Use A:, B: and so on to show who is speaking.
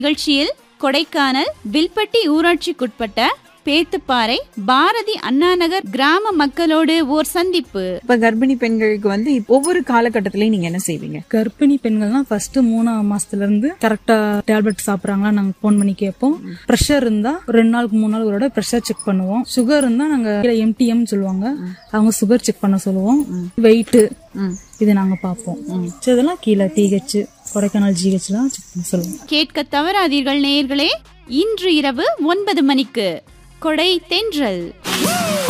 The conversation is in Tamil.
A: நிகழ்ச்சியில் கொடைக்கானல் வில்பட்டி ஊராட்சிக்குட்பட்ட பேத்துப்பாறை பாரதி அண்ணாநகர் கிராம மக்களோடு ஓர் சந்திப்பு
B: இப்ப கர்ப்பிணி பெண்களுக்கு வந்து இப்ப ஒவ்வொரு காலகட்டத்திலயும் நீங்க என்ன செய்வீங்க
C: கர்ப்பிணி பெண்கள்லாம் ஃபர்ஸ்ட் மூணாம் மாசத்துல இருந்து கரெக்டா டேப்லெட் சாப்பிடுறாங்களா நாங்க போன் பண்ணி கேட்போம் ப்ரெஷர் இருந்தா ஒரு ரெண்டு நாளுக்கு மூணு நாள் ஒரு ப்ரெஷர் செக் பண்ணுவோம் சுகர் இருந்தா நாங்க எம்டிஎம் சொல்லுவாங்க அவங்க சுகர் செக் பண்ண சொல்லுவோம் வெயிட் இது நாங்க பார்ப்போம் சரி, இதெல்லாம் கீழே டிஹெச் கொடைக்கானல் ஜிஹெச் தான் செக் பண்ண சொல்லுவோம்
A: கேட்க தவறாதீர்கள் நேயர்களே இன்று இரவு ஒன்பது மணிக்கு கொடை தென்றல்